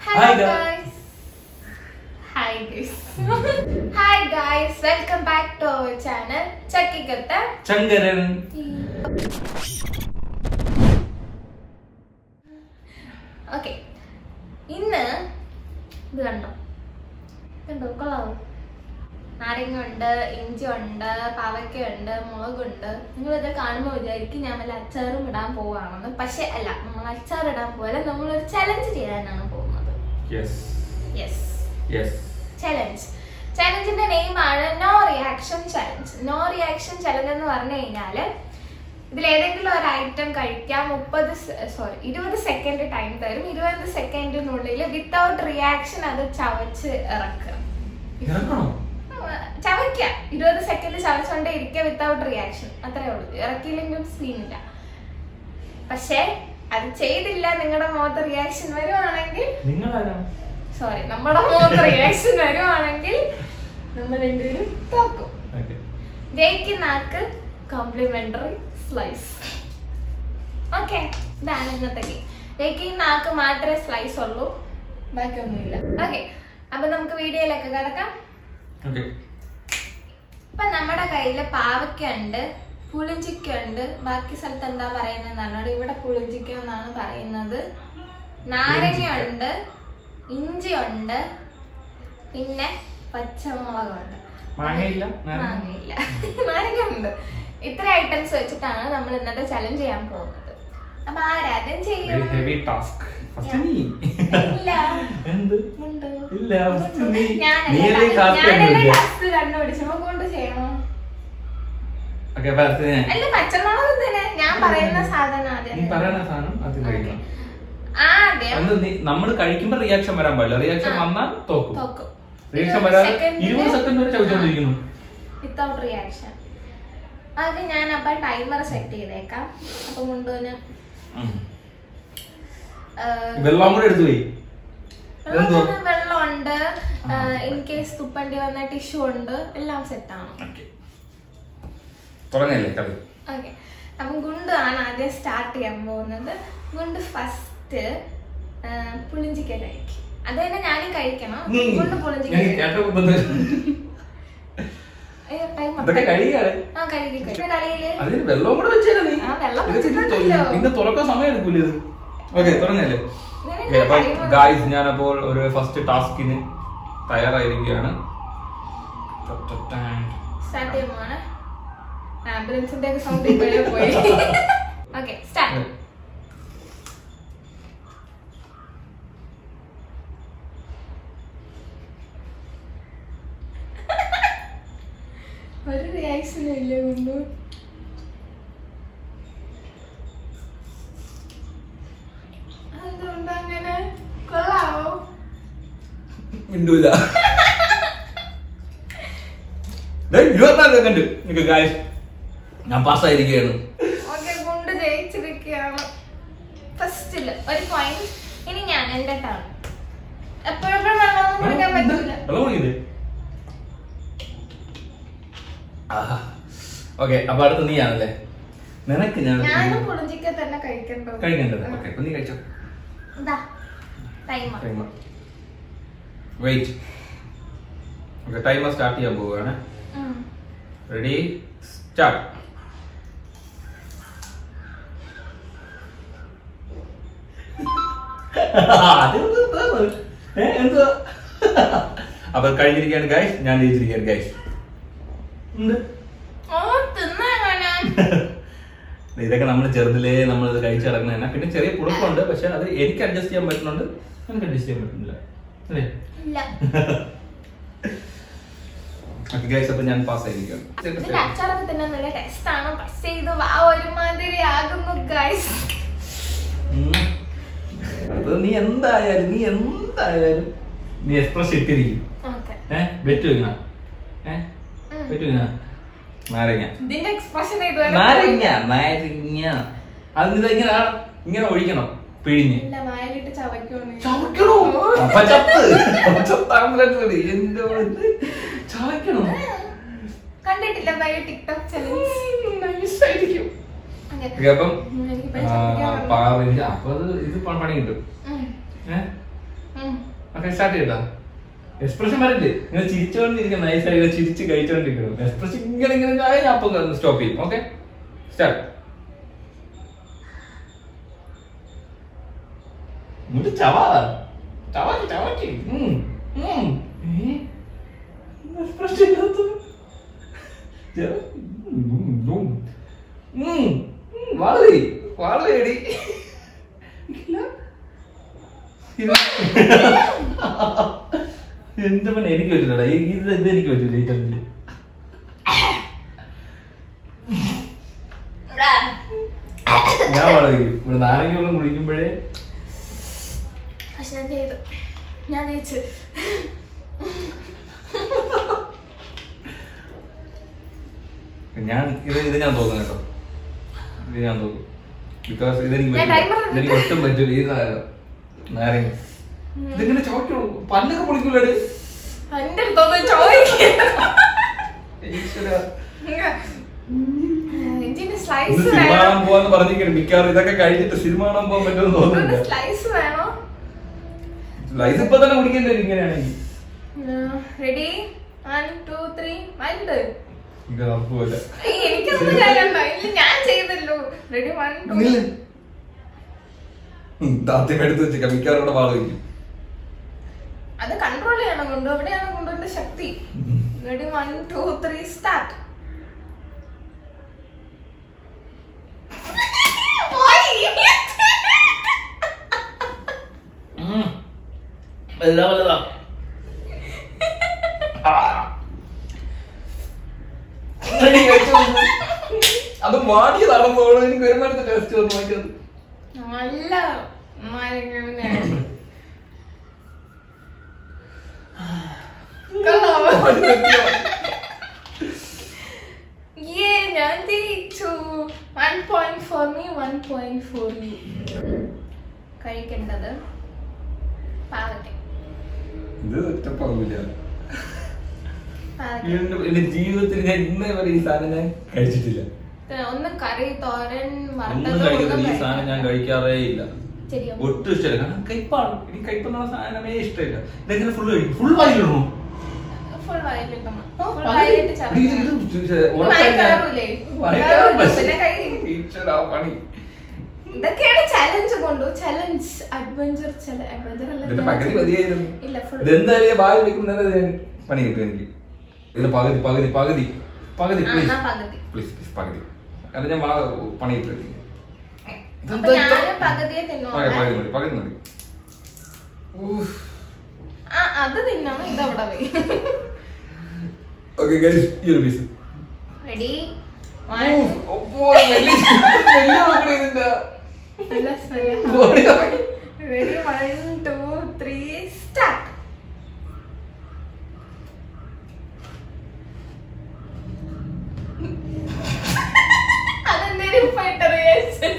Hi, Hello guys. guys. Hi guys. Hi guys. Welcome back to our channel. ചക്കിക്കത്ത ചങ്കരൻ okay ഇന്ന് ഇത് കണ്ടോ കണ്ടോ കൊള്ളാവോ നാരങ്ങ ഉണ്ട് ഇഞ്ചി ഉണ്ട് പാവയ്ക്കുണ്ട് മുളകുണ്ട് നിങ്ങൾ ഇത് കാണുമ്പോൾ വിചാരിക്കും ഞാൻ വല്ല അച്ചാറും ഇടാൻ പോവാണെന്ന് പക്ഷെ അല്ല നമ്മൾ അച്ചാർ ഇടാൻ പോലെ നമ്മളൊരു ചലഞ്ച് ചെയ്യാനാണ് പോകുന്നത് യെസ് യെസ് യെസ് ചലഞ്ച് ചലഞ്ചിന്റെ നെയിം ആണ് no reaction challenge no reaction challenge എന്ന് പറഞ്ഞു കഴിഞ്ഞാല് ഇതിൽ ഏതെങ്കിലും ഒരു ഐറ്റം കഴിക്കാൻ മുപ്പത് സോറി ഇരുപത് സെക്കൻഡ് ടൈം തരും ഇരുപത് സെക്കൻഡിനുള്ളിൽ വിത്തൗട്ട് റിയാക്ഷൻ അത് ചവച്ച് ഇറക്കുക ഇറക്കണോ ചവയ്ക്ക ഇരുപത് സെക്കൻഡ് ചവച്ചോണ്ടേ ഇരിക്കുക വിത്തൗട്ട് റിയാക്ഷൻ അത്രേ ഉള്ളൂ ഇറക്കിയില്ലെങ്കിലും സീനില്ല പക്ഷേ അത് ചെയ്തില്ല നിങ്ങളുടെ മുഖത്ത് റിയാക്ഷൻ വരുവാണെങ്കിൽ നിങ്ങളാരാ സോറി നമ്മുടെ മുഖത്ത് റിയാക്ഷൻ വരുവാണെങ്കിൽ നമ്മൾ രണ്ടുപേരും തോക്കും ഓക്കെ ജയിക്കുന്ന ആൾക്ക് കോംപ്ലിമെന്ററി സ്ലൈസ് ഓക്കെ ഇതാണ് ഇന്നത്തെ ഗെയിം ജയിക്കുന്ന ആൾക്ക് മാത്രമേ സ്ലൈസ് ഉള്ളൂ ബാക്കിയൊന്നുമില്ല ഓക്കെ അപ്പൊ നമുക്ക് വീഡിയോയിലൊക്കെ കിടക്കാം ഓക്കെ ഇപ്പൊ നമ്മുടെ കയ്യില് പാവയ്ക്ക ഉണ്ട് പുളിഞ്ചിക്ക ഉണ്ട് ബാക്കി സ്ഥലത്ത് എന്താ പറയുന്നതെന്നാണ് ഇവിടെ പുളിഞ്ചിക്ക എന്നാണ് പറയുന്നത് നാരങ്ങ ഉണ്ട് ഇഞ്ചി ഉണ്ട് പിന്നെ പച്ചമുളകുണ്ട് മാങ്ങയില്ല നാരങ്ങ? മാങ്ങയില്ല നാരങ്ങ ഉണ്ട് ഇത്ര ഐറ്റംസ് വെച്ചിട്ടാണ് നമ്മൾ ഇന്നത്തെ ചലഞ്ച് ചെയ്യാൻ പോകുന്നത് അപ്പൊ ആരാധന വെരി ചെയ്യും ഹെവി ടാസ്ക് ഫസ്റ്റ് നീ ഇല്ല എന്ത് ഉണ്ട്. ഇല്ല ഫസ്റ്റ് നീ ഞാനല്ലേ നീയല്ലേ ടാ- കാസ്റ്റ് ഞാനല്ലേ കണ്ടുപിടിക്കുക ടാസ്ക് കണ്ടുപിടിച്ചപ്പോ കൊണ്ട് ചെയ്യണോ ഓക്കെ ഫസ്റ്റ് ഞാൻ അല്ല പച്ചമുളക് തന്നെ ഞാൻ പറയുന്ന സാധനം ആദ്യം നീ പറയുന്ന സാധനം അത് കഴിക്കണം ആദ്യം അന്ന് നീ നമ്മൾ കഴിക്കുമ്പോ റിയാക്ഷൻ വരാൻ പാടില്ല റിയാക്ഷൻ ആ. വന്നാൽ തോക്കും തോക്കും റിയാക്ഷൻ വരാതെ സെക്കൻഡില് ഇരുപത് സെക്കൻഡ് വരെ ചവിച്ചോണ്ടിരിക്കുന്നു വിത്തൗട്ട് റിയാക്ഷൻ അത് ഞാൻ അപ്പൊ ടൈമർ സെറ്റ് ചെയ്തേക്കാം അപ്പൊ മുണ്ടോന് ഉം. വെള്ളം കൂടെ എടുത്തു പോയി ഇതെന്തുവാ? വെള്ളമുണ്ട് ആ. ഇൻ കേസ് തുപ്പണ്ടി വന്ന ടിഷ്യൂ ഉണ്ട് എല്ലാം സെറ്റ് ആണ് ഓക്കെ തുടങ്ങല്ലേ കളി ഓക്കെ അപ്പം ഗുണ്ടു ആണ് ആദ്യം സ്റ്റാർട്ട് ചെയ്യാൻ പോകുന്നത് ഗുണ്ട് ഫസ്റ്റ് പുളിഞ്ചിക്ക കഴിക്കും അത് തന്നെ ഞാനും കഴിക്കണം ഗുണ്ട് പുളിഞ്ചിക്ക ഞാൻ കേട്ടപ്പോ തന്നെ ടൈം ഇതൊക്കെ കഴിയാണ് ആ കഴുകി കഴിക്കും കളിയില് അതിന് വെള്ളം കൂടെ വെച്ചേരാ നീ ആ, വെള്ളം ഇത് പിന്നെ വെച്ചിട്ടുണ്ടല്ലോ. തൊ- പിന്നെ തുറക്കാൻ സമയം എടുക്കൂല ഇത് ഓക്കെ തുടങ്ങല്ലേ ഇങ്ങനെ Okay, അപ്പം timer- ഗായ്സ് ഞാനപ്പോൾ ഒരു ഫസ്റ്റ് ടാസ്കിന് തയ്യാറായിരിക്കുകയാണ് സ്റ്റാർട്ട് ചെയ്യുമ്പോഴാണ് ആംബുലൻസിന്റെ ഒക്കെ സൗണ്ട് ഇപ്പോഴേ പോയി ഓക്കെ സ്റ്റാർട്ട് ഒരു റിയാക്ഷനും ഇല്ല കൊണ്ടു അതെന്തുകൊണ്ട് അങ്ങനെ കൊള്ളാവോ മിണ്ടൂല ഡേയ്, ഇരുപത്തിനാല് സെക്കൻഡ് നിക്ക് ഗായ്സ് ഞാൻ പാസ്സായിരിക്കുകയാണ് ഓക്കെ കൊണ്ട് ജയിച്ചിരിക്കുകയാണ് ഫസ്റ്റില് ഒരു പോയിന്റ് ഇനി ഞാൻ എന്റെ ടേൺ എപ്പോഴെപ്പോഴും വെള്ളം കുടിക്കാൻ പറ്റൂല വെള്ളം കുടിക്കില്ലേ ഓക്കെ അപ്പൊ അടുത്ത് നീയാണല്ലേ നിനക്ക് ഞാൻ ഞാനും പുളിഞ്ചിക്ക തന്നെ കഴിക്കണ്ടോ കഴിക്കേണ്ടത് ഓക്കെ അപ്പൊ നീ കഴിച്ചോ ഇതാ timer timer wait okay timer start ചെയ്യാൻ പോവുകയാണ് റെഡി സ്റ്റാർട്ട് അപ്പൊ കഴിഞ്ഞിരിക്കുകയാണ് ഗൈസ് ഞാൻ ജയിച്ചിരിക്കുകയാണ് ഗൈസ് ഓ തിന്നാ ഇതൊക്കെ നമ്മൾ ചെറുതിലേ നമ്മൾ ഇത് കഴിച്ചു കിടക്കുന്ന തന്നെ പിന്നെ ചെറിയ പുളിപ്പുണ്ട് പക്ഷെ അത് എനിക്ക് അഡ്ജസ്റ്റ് ചെയ്യാൻ പറ്റുന്നുണ്ട് എനിക്ക് അഡ്ജസ്റ്റ് ചെയ്യാൻ പറ്റുന്നില്ല അല്ലേ ഇല്ല ഓക്കെ ഗൈസ് അപ്പൊ ഞാൻ പാസ് ഇതിന്റെ ആയിരിക്കും അച്ചാറൊക്കെ തന്നെ നല്ല ടേസ്റ്റ് ആണ് പക്ഷേ ഇത് വാ ഒരുമാതിരി ആകുന്നു ഗൈസ് അത് നീ എന്തായാലും നീ എന്തായാലും നീ എക്സ്പ്രസ് ഇട്ടിരിക്കും ഓക്കെ ഏഹ് ബെറ്റ് വെക്കണം ഏഹ് ബെറ്റ് വെക്കണം നാരങ്ങ ഇതിന്റെ എക്സ്പ്രഷൻ ഇതുവരെ നാരങ്ങ നാരങ്ങ അത് ഇത് ഇങ്ങനെ ആ- ഇങ്ങനെ ഒഴിക്കണം പിഴിഞ്ഞ് ഇല്ല വായിലിട്ട് ചവയ്ക്കുവാണ് ചവയ്ക്കണോ അപ്പൊ ചത്ത് അപ്പൊ ചത്താമ്പലി എന്റെ മോനെ. ചവയ്ക്കണോ കണ്ടിട്ടില്ല ബയോ ടിക്ടോക്ക് ചലഞ്ച് നൈസായിരിക്കും ഓക്കെ അപ്പം എനിക്ക് ആ, പഠിക്കാൻ പാറിഞ്ച് അപ്പൊ അത് ഇത് പ- പണി കിട്ടും ഏഹ് ഓക്കെ സ്റ്റാർട്ട് ചെയ്യട്ടാ എക്സ്പ്രഷൻ വരല്ലേ ഇങ്ങനെ ചിരിച്ചോണ്ടിരിക്കണം നൈസായി ചിരിച്ച് കഴിച്ചോണ്ടിരിക്കണം എക്സ്പ്രഷൻ ഇങ്ങനെ ഇങ്ങനെ ആയാൽ ഞാൻ അപ്പം സ്റ്റോപ്പ് ചെയ്യും ഓക്കെ സ്റ്റാർട്ട് ഇങ്ങോട്ട് ചവാ ചവാക്കി ചവാക്കി ഉം, ഉം. ഏ? എക്സ്പ്രഷൻ ഇല്ലാത്തത്. ചവാ- ഉം, ഉം, ഉം. ഉം, വളരെ വളരെയടി ഇല്ല ഇത് എന്താ പറഞ്ഞ എനിക്ക് പറ്റില്ലടാ ഈ- ഇത് ഇത് എനിക്ക് പറ്റില്ല ഈ ചന്ദ്രൻ ഞാൻ വളരെ ഇവിടെ നാരങ്ങ വെള്ളം കുടിക്കുമ്പോഴേ പക്ഷെ ഞാൻ ചെയ്തു ഞാൻ ജയിച്ചു ഞാൻ ഇത് ഇത് ഞാൻ തോന്നുന്നു കേട്ടോ ഇത് ഞാൻ തോന്നും ബിക്കോസ് ഇതെനിക്ക് ഞാൻ പറ്റില്ല. timer ഇതെനിക്ക് ഒട്ടും പറ്റില്ല ഈ നാ- നാരങ്ങ ഇതിങ്ങനെ ചോട്ടോ പല്ലൊക്കെ പൊളിക്കൂലേ എന്റെ അടുത്തൊന്നും ചോദിക്കുക ഇതിന്റെ സ്ലൈസ് സിനിമ വേണോ കാണാൻ പോവാന്ന് പറഞ്ഞിരിക്കണം മിക്കവാറും ഇതൊക്കെ കഴിഞ്ഞിട്ട് സിനിമ കാണാൻ പോകാൻ പറ്റുമെന്ന് തോന്നുന്നില്ല സ്ലൈസ് വേണോ ലൈസ് ഇപ്പൊ തന്നെ കുടിക്കേണ്ടി വരും ഇങ്ങനെയാണെങ്കിൽ റെഡി വൺ ടു ത്രീ വൈൻഡ് എനിക്ക് നടക്കൂല എനിക്കൊന്നും ചെയ്യണ്ട ഇല്ല ഞാൻ ചെയ്തല്ലോ റെഡി വൺ ടു താത്യം എടുത്ത് വെച്ചേക്കാം മിക്കവാറും ഇവിടെ വാള് വയ്ക്കും അത് കൺട്രോൾ ചെയ്യണം കൊണ്ട് എവിടെയാണ് കൊണ്ടുവന്റെ ശക്തി ready one two three start വലുതാ വലുതാ ആ. എനിക്ക് കഴിച്ചു നോക്ക്. അത് മാടിയതാണെന്ന് തോന്നുന്നു എനിക്ക് വരുമാനത്തെ ടേസ്റ്റ് വന്നു നോക്കിയത് നല്ല മരങ്ങനെ ഏ ഞാൻ ജയിച്ചു one point for me one point for you കഴിക്കേണ്ടത് പാവയ്ക്ക ഇത് ഒറ്റപ്പാവില്ല പാവയ്ക്ക എന്റെ ജീവിതത്തിൽ ഞാൻ ഇന്നേ വരെ ഈ സാധനം ഞാൻ കഴിച്ചിട്ടില്ല പിന്നെ ഒന്ന് കറി തോരൻ ഒന്നും വറുത്തത് കഴിക്കത്തില്ല ഒന്നും ഈ സാധനം ഞാൻ കഴിക്കാറേ ഇല്ല ശരിയോ ഒട്ടും ഇഷ്ടമില്ല കാരണം കയ്പാണ് എനിക്ക് കയ്പെന്നുള്ള സാധനമേ ഇഷ്ടമില്ല ഇതെങ്ങനെ ഫുള്ള് കഴിക്കും ഫുൾ വായിലിടണോ ഫുൾ വയലിട്ടണം ഫുൾ വയലിട്ട് പണി ഇതൊക്കെയാണ് ചലഞ്ച് കൊണ്ടു ചലഞ്ച് അഡ്വഞ്ചർ അഡ്വഞ്ചർ ഇതിന്റെ പകുതി മതിയായിരുന്നു ഇല്ല ഫുൾ ഇതെന്തായാലും ഭാവി വിളിക്കുന്നത് ഞാൻ പണി കിട്ടും എനിക്ക് ഇത് പകുതി പകുതി പകുതി പകുതി പ്ലീസ് പകുതി പ്ലീസ് പ്ലീസ് പകുതി കാരണം ഞാൻ വാ- പണി കിട്ടും എനിക്ക്. അപ്പൊ ഇതെന്താ ഇത്ര- ഞാനും പകുതിയെ ആ, തിന്നോളെ പകുതി മതി പകുതി മതി ഊഫ്. ആ അത് തിന്നണം ഇതവിടെ പോയി Okay, guys, ഈ ഒരു piece ready ready one two three start അതെന്തേലും പോയിട്ട് റിയാക്ഷൻ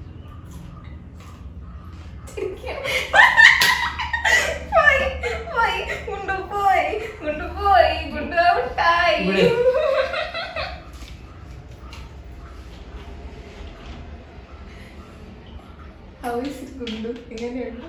പോയി പോയി ഗുണ്ടു പോയി ഗുണ്ടു പോയി ഗുണ്ടു ഔട്ടായി ഇവിടെ. How is it ഗുണ്ടു എങ്ങനെയുണ്ട്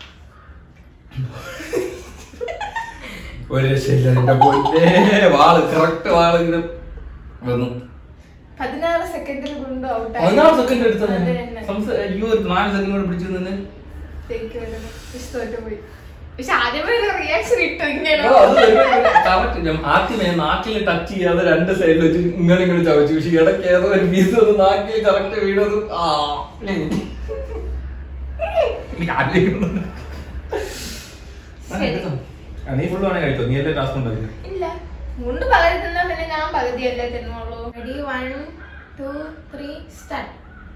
ഒരു രക്ഷയില്ല എന്റെ പൊന്നേ വാള് കറക്റ്റ് വാള് ഇങ്ങനെ വന്നു പതിനാറ് സെക്കൻഡിൽ ഗുണ്ടു ഔട്ടായി പതിനാറ് സെക്കൻഡ് എടുത്തത് അത് തന്നെ. സംസ- അയ്യോ ഒരു നാല് സെക്കൻഡ് കൂടെ പിടിച്ചു നിന്ന് ശരിക്കും ഒരു ഇഷ്ടമായിട്ട് പോയി പക്ഷെ ആദ്യമേ ഒരു റിയാക്ഷൻ ഇട്ടു ഇങ്ങനെ കറക്റ്റ് ഞാൻ ആദ്യമേ നാക്കിൽ ടച്ച് ചെയ്യാതെ രണ്ട് സൈഡിൽ വെച്ച് ഇങ്ങനെ ഇങ്ങനെ ചവച്ചു പക്ഷെ ഇടയ്ക്ക് ഏതോ ഒരു പീസ് ഒന്ന് നാക്കിൽ കറക്റ്റ് വീണത് ആ എനിക്ക് ആലോചിക്കുന്നുണ്ട്. ആ, ശരി. എടുത്തോ. ആ, നീ ഫുള്ള് വേണേ കഴിച്ചോ നീ അല്ലേ ടാസ്ക് ഉണ്ടായിരുന്നു ഇല്ല ഗുണ്ട് പകുതി തിന്നാ പിന്നെ ഞാൻ പകുതിയല്ലേ തിന്നുള്ളൂ ready one two three start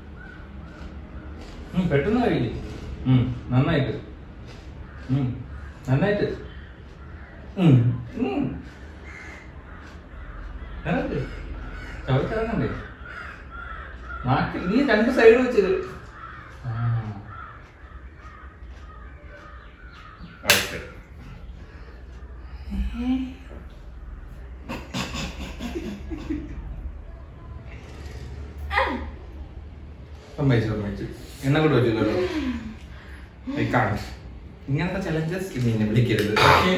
ഉം, പെട്ടെന്ന് കഴിയില്ലേ ഉം, നന്നായിട്ട് ഉം, നന്നായിട്ട് ഉം, ഉം. ഇറങ്ങ്. ചവിട്ടിറങ്ങണ്ടേ നാക്കിൽ നീ രണ്ട് സൈഡ് വെച്ച് ആ. ഓക്കേ. സമ്മതിച്ചു സമ്മതിച്ചു എന്നെ കൂടെ വെച്ചില്ലല്ലോ ഐ കാണിച്ചു ഇങ്ങനത്തെ ചലഞ്ചസ് ഇനി എന്നെ വിളിക്കരുത്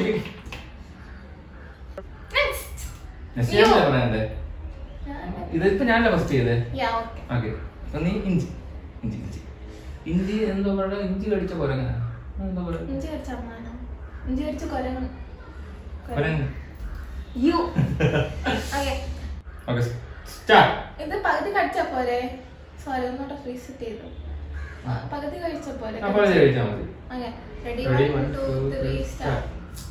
നെക്സ്റ്റ് നെക്സ്റ്റ് ഞാൻ പറയണ്ടേ ഇതിപ്പോ ഞാനല്ലേ ഫസ്റ്റ് ചെയ്തേ യാ ഓക്കെ ഓക്കെ അപ്പൊ നീ ഇഞ്ചി ഇഞ്ചി ഇഞ്ചി ഇഞ്ചി എന്തോ പറയുക ഇഞ്ചി കടിച്ച പോലെ എങ്ങനെ എന്തോ പറയുക ഇഞ്ചി കടിച്ച അമ്മാനം ഇഞ്ചി കടിച്ച കൊരങ്ങൻ കൊരങ്ങ്. യു ഓക്കെ ഓക്കെ സ്റ്റാർട്ട് ഇത് പകുതി കടിച്ചാ പോരെ സോറി ഒന്നോട്ട് ഫ്രീസ് ചെയ്തു ആ, പകുതി കഴിച്ച പോലെ അപ്പോൾ ഇത് കഴിച്ചാൽ മതി okay ready Ready, one one, two two, three three, start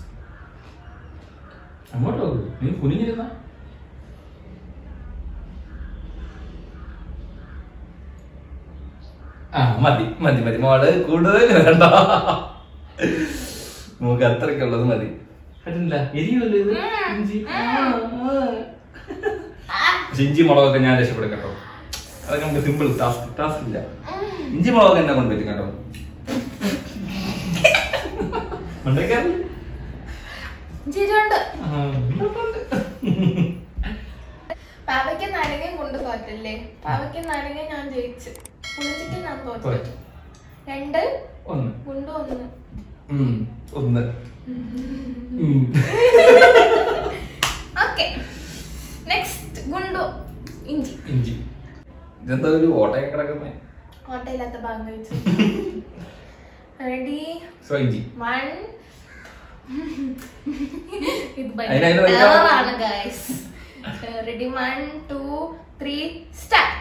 അങ്ങോട്ട് നോക്കൂ നീ കുനിഞ്ഞിരുന്ന ആ മതി മതി മതി മോള് കൂടുതൽ വേണ്ട നമുക്ക് അത്രയ്ക്കുള്ളത് മതി പറ്റില്ല എരിയല്ലോ ഇത് ഇഞ്ചി ആ, ആ. പക്ഷെ ഇഞ്ചി മുളകൊക്കെ ഞാൻ രക്ഷപ്പെടും കേട്ടോ അതൊക്കെ നമുക്ക് സിമ്പിൾ ടാസ്ക് ടാസ്ക് ഇല്ല ഇഞ്ചി മുളകൊക്കെ എന്നെ കൊണ്ടുവരും കേട്ടോ ഉണ്ടേക്കാറില്ല ചിരിയുണ്ട് ആ, ഉണ്ട്. പാവയ്ക്ക് നാരങ്ങയും കൊണ്ട് തോറ്റല്ലേ പാവയ്ക്ക് നാരങ്ങ ഞാൻ ജയിച്ചു പുളിച്ചിട്ട് ഞാൻ തോറ്റു തോറ്റു. രണ്ട് ഒന്ന് ഗുണ്ട് ഒന്ന് ഉം, ഒന്ന് ഉം. ഓക്കെ നെക്സ്റ്റ് ഗുണ്ടു ഇഞ്ചി ഇഞ്ചി ഇതെന്താ ഒരു ഓട്ടയൊക്കെ കിടക്കുന്നേ കോട്ടയില്ലാത്ത ഭാഗം കഴിച്ചു റെഡി സോ ഇഞ്ചി വൺ ഇത് അതിന് അതിന് വെക്കാം. ആണ് guys ready one two three start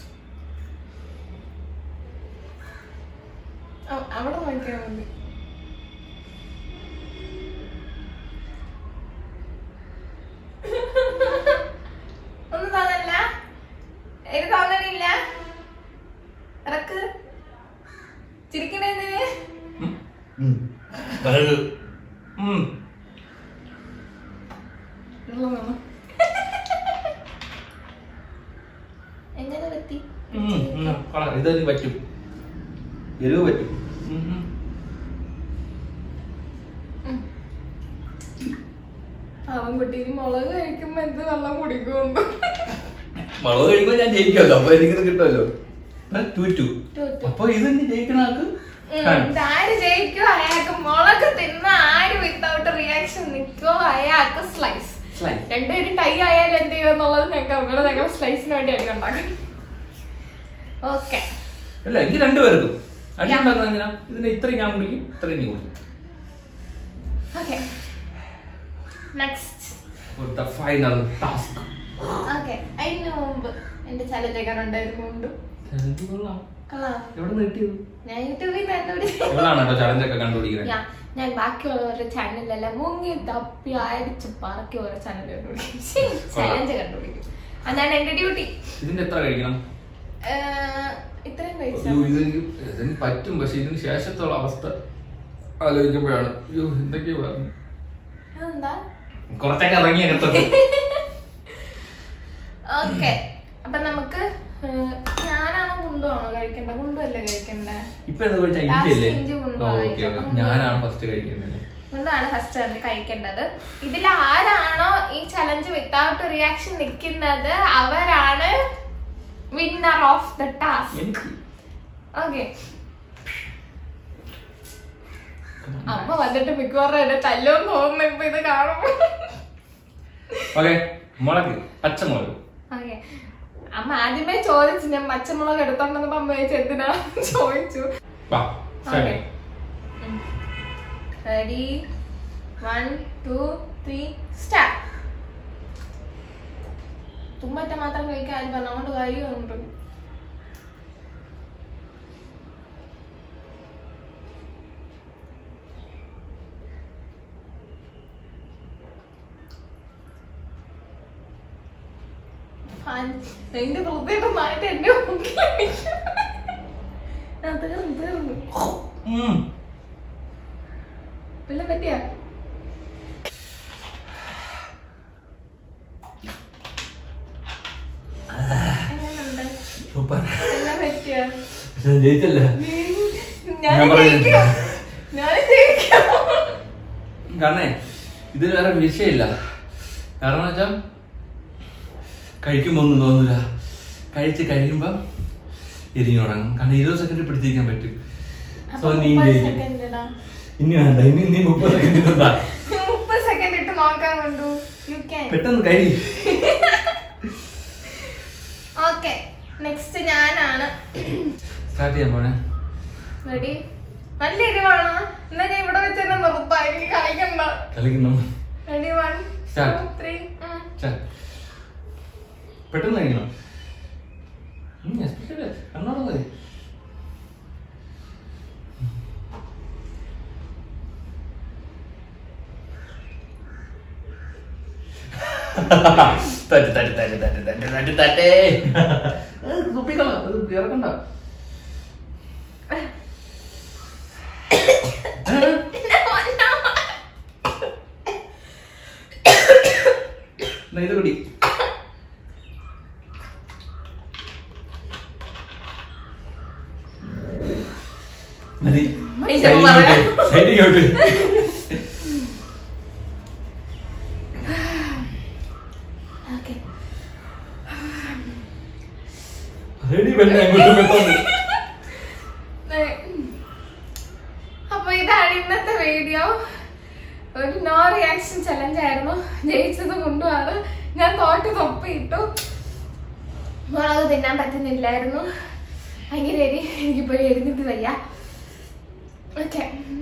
അവിടെ നോക്കിയാൽ മതി ഒന്നും തോന്നല്ല എനിക്ക് തോന്നണില്ല ഇറക്ക് ചിരിക്കണേന്തിന് ഉം. ഉം. വരൂ. ഉം. എങ്ങനെ പറ്റി ഉം, ഉം. കൊള്ളാം. ഇതൊരു പറ്റും എരിവ് പറ്റും ഉം, ഉം. അവൻ കുട്ടി ഇനി മുളക് കഴിക്കുമ്പോ എന്ത് വെള്ളം കുടിക്കുമെന്ന് മുളക് കഴിക്കുമ്പോ ഞാൻ ജയിക്കുമല്ലോ അപ്പൊ എനിക്കിത് കിട്ടുമല്ലോ ടു ടു Two, two. അപ്പൊ ഇത് ഇനി ജയിക്കണ ആൾക്ക് ഉം, ഇതാര് ജയിക്കോ അയാൾക്ക് മുളക് തിന്ന ആര് വിത്തൗട്ട് റിയാക്ഷൻ നിൽക്കോ അയാൾക്ക് സ്ലൈസ് Slice. രണ്ടുപേരും ടൈ ആയാലും എന്ത് ചെയ്യും എന്നുള്ളത് ഞങ്ങൾക്ക് അവിടെ ഞങ്ങൾ സ്ലൈസിന് വേണ്ടി അടി ഉണ്ടാക്കും ഓക്കെ അല്ല എനിക്ക് രണ്ടുപേർക്കും അടി ഉണ്ടാക്കുന്ന എന്തിനാ ഇതിന് ഇത്രയും ഞാൻ കുടിക്കും ഇത്രയും നീ കുടിക്കും okay next For the final task. Okay അതിന് മുമ്പ് എന്റെ ചലഞ്ചൊക്കെ ഉണ്ടായിരുന്നു ചലഞ്ച് കൊള്ളാം. കളാ എവിടെ നിന്ന് കിട്ടിയത്? ഞാൻ യൂട്യൂബിൽ കണ്ടുപിടിച്ചു ഇവളാണ് കേട്ടോ challenge ഒക്കെ കണ്ടുപിടിക്കുന്നത്. ഞാൻ ഞാൻ ബാക്കിയുള്ളവരുടെ ചാനലിലെല്ലാം മുങ്ങി തപ്പി അടിച്ച് പറക്കി ഓരോ ചാനൽ കണ്ടുപിടിക്കും ചലഞ്ച് കണ്ടുപിടിക്കും അതാണ് എന്റെ ഡ്യൂട്ടി ഇതിന്റെ എത്ര കഴിക്കണം ഇത്രയും അയ്യോ, കഴിച്ചാൽ ഇത് എനിക്ക് ഇതിന് പറ്റും പക്ഷെ ഇതിന് ശേഷത്തുള്ള അവസ്ഥ ആലോചിക്കുമ്പോഴാണ് അയ്യോ എന്തൊക്കെയോ പറഞ്ഞു അതെന്താ കുറച്ചൊക്കെ ഇറങ്ങി അകത്തൊക്കെ ഓക്കെ അപ്പൊ നമുക്ക് ഏഹ്, ഞാനാണോ കുണ്ടുവാണോ കഴിക്കണ്ടേ കുണ്ടുവല്ലേ കഴിക്കണ്ടേ ഇപ്പൊ എന്താ കഴിച്ചാൽ ഇഞ്ചി അല്ലേ Last ഇഞ്ചി കൊണ്ടുപോയി ഓ, ഓക്കേ, കഴിക്കാം. ഓക്കേ. ഞാനാണ് ഫസ്റ്റ് കഴിക്കുന്നത് കുണ്ടാണ് ഫസ്റ്റ് തന്നെ കഴിക്കേണ്ടത് ഇതിൽ ആരാണോ ഈ ചലഞ്ച് വിത്തൗട്ട് റിയാക്ഷൻ നിൽക്കുന്നത് അവരാണ് വിന്നർ ഓഫ് ദ ടാസ്ക് എനിക്ക് ഓക്കെ അമ്മ വന്നിട്ട് മിക്കവാറും എന്നെ തല്ലുമെന്ന് തോന്നുന്നു ഇപ്പൊ ഇത് കാണുമ്പോ ഓക്കെ മുളക് പച്ചമുളക് ഓക്കെ അമ്മ ആദ്യമേ ചോദിച്ചു ഞാൻ പച്ചമുളക് എടുത്തോണ്ടെന്ന് അമ്മ ചോദിച്ചു എന്തിനാണെന്ന് ചോദിച്ചു വാ start Okay. Ready one two three start തുമ്പറ്റ മാത്രം കഴിക്കാൻ ആരും പറഞ്ഞു അങ്ങോട്ട് കഴിയുന്നുണ്ട് എന്റെ വൃത്തിയിട്ട് മാറ്റി എന്റെ മുമ്പിൽ ഞാൻ തീർന്നു തീർന്നു ഉം. വല്ല പറ്റിയാ എങ്ങനെയുണ്ട്? സൂപ്പർ വല്ല പറ്റിയാ? പക്ഷെ ഞാൻ ജയിച്ചല്ല ഞാൻ ഞാൻ പറയുന്നു. ജയിക്കാം. ഞാൻ ജയിക്കാം. കാരണം ഇതിന് വേറെ വിഷയമില്ല കാരണം വെച്ചാൽ കഴിക്കുമ്പോ ഒന്നും തോന്നില്ല കഴിച്ച് കഴിയുമ്പോ എരിഞ്ഞു തുടങ്ങും കാരണം ഇരുപത് സെക്കൻഡ് പിടിച്ചിരിക്കാൻ പറ്റും സോ അപ്പൊ നീ മുപ്പത് ജയിക്കും second ഇടാ. ഇനി വേണ്ട ഇനി നീ മുപ്പത് സെക്കൻഡ് ഇട്ടാ മുപ്പത് സെക്കൻഡ് ഇട്ട് നോക്കാൻ കൊണ്ടു യു ക്യാൻ പെട്ടെന്ന് കഴി ഓക്കെ നെക്സ്റ്റ് ഞാനാണ് സ്റ്റാർട്ട് ചെയ്യാൻ പോണേ റെഡി നല്ല എരിവാണോ എന്നാ ഞാൻ ഇവിടെ വെച്ച് തന്നെ നിർത്താം എനിക്ക് കളിക്കണ്ട കളിക്കുന്നു ready one Start. Two three ഛെ. പെട്ടെന്ന് കഴിക്കണം ഉം, especially കണ്ണോളം മതി തട്ട് തട്ട് തട്ട് തട്ട് തട്ട് തട്ട് തട്ടേ അത് തുപ്പിക്കളാം അത് ഇറക്കണ്ട എന്നാ ഇത് കുടി മതി മതി, സൈഡിൽ പറയാം. ഇങ്ങോട്ട്, സൈഡിൽ ഇങ്ങോട്ട്. ഓക്കെ സൈഡിൽ വെള്ളം അങ്ങോട്ടും പെട്ടെന്ന്. അപ്പൊ ഇതാണ് ഇന്നത്തെ വീഡിയോ ഒരു നോ റിയാക്ഷൻ ചലഞ്ച് ആയിരുന്നു ജയിച്ചത് കൊണ്ടുമാണ് ഞാൻ തോട്ട് തൊപ്പിയിട്ടു മുളക് തിന്നാൻ പറ്റുന്നില്ലായിരുന്നു ഭയങ്കര എരി എനിക്കിപ്പോ എരിഞ്ഞിട്ട് വയ്യ ഓക്കെ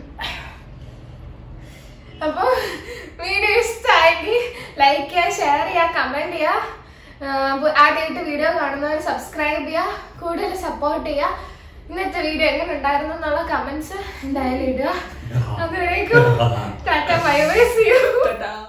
അപ്പോൾ വീഡിയോ ഇഷ്ടമായെങ്കിൽ ലൈക്ക് ചെയ്യുക ഷെയർ ചെയ്യുക കമൻറ്റ് ചെയ്യുക ആദ്യമായിട്ട് വീഡിയോ കാണുന്നവർ സബ്സ്ക്രൈബ് ചെയ്യുക കൂടുതൽ സപ്പോർട്ട് ചെയ്യുക ഇന്നത്തെ വീഡിയോ എങ്ങനെ ഉണ്ടായിരുന്നു എന്നുള്ള കമന്റ്സ് എന്തായാലും ഇടുക അതുവരേക്കും ടാറ്റ ബൈ ബൈ സി യു